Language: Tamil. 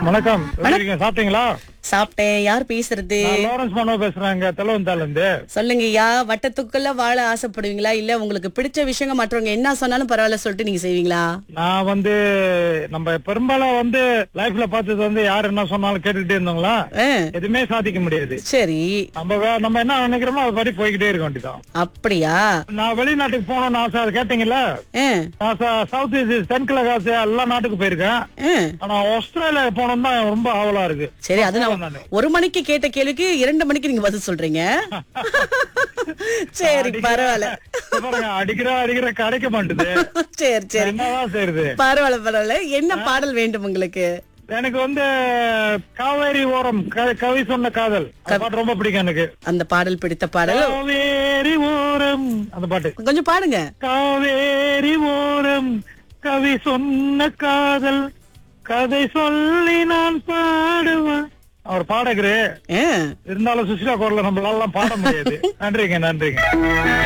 வணக்கம் எப்படி இருக்கீங்க? சாப்பிட்டீங்களா சாப்பிட்டேன் யார் பேசுறது நான் லாரன்ஸ் மனோ பேசுறேங்க தெலவந்தால இருந்து சொல்லுங்கய்யா வட்டத்துக்குள்ள வாழ ஆசைப்படுவீங்களா இல்ல உங்களுக்கு பிடிச்ச விஷயங்க மற்றவங்க என்ன சொன்னாலும் பரவாயில்ல சொல்லிட்டு நீங்க செய்வீங்களா நான் வந்து நம்ம பெரும்பாலும் வந்து லைஃப்ல பார்த்தது வந்து யார் என்ன சொன்னாலும் கேட்டுக்கிட்டே இருந்தோங்களா ஆ, எதுவுமே சாதிக்க முடியாது சரி நம்ம வே- நம்ம என்ன நினைக்கிறோமோ அது படி போய்கிட்டே இருக்க வேண்டியதான் அப்படியா நான் வெளிநாட்டுக்கு போகணும்னு ஆசை அது கேட்டீங்கல்ல ஆ, நான் ச- சவுத் ஈஸ்ட் தென்கிழக்கு ஆசியா எல்லா நாட்டுக்கு போயிருக்கேன் ஆ. ஆனா ஆஸ்திரேலியா போகணும் தான் ரொம்ப ஆவலா இருக்கு சரி அது நான் நானு. ஒரு மணிக்கு கேட்ட கேள்விக்கு இரண்டு மணிக்கு நீங்க பதில் சொல்றீங்க சரி பரவாயில்ல பாருங்க, அடிக்கிற அடிக்கிற கிடைக்க மாட்டுது சரி சரி என்னதான் செய்யுது பரவாயில்ல பரவாயில்ல என்ன பாடல் வேண்டும் உங்களுக்கு எனக்கு வந்து காவேரி ஓரம் க- கவி சொன்ன காதல் அந்த பாட்டு ரொம்ப பிடிக்கும் எனக்கு அந்த பாடல் பிடித்த பாடல் காவேரி ஓரம் அந்த பாட்டு கொஞ்சம் பாடுங்க காவேரி ஓரம் கவி சொன்ன காதல் கதை சொல்லி நான் பாடுவேன் அவர் பாடகரு ஆ. இருந்தாலும் சுசிலா குரல நம்மளால பாட முடியாது நன்றிங்க நன்றிங்க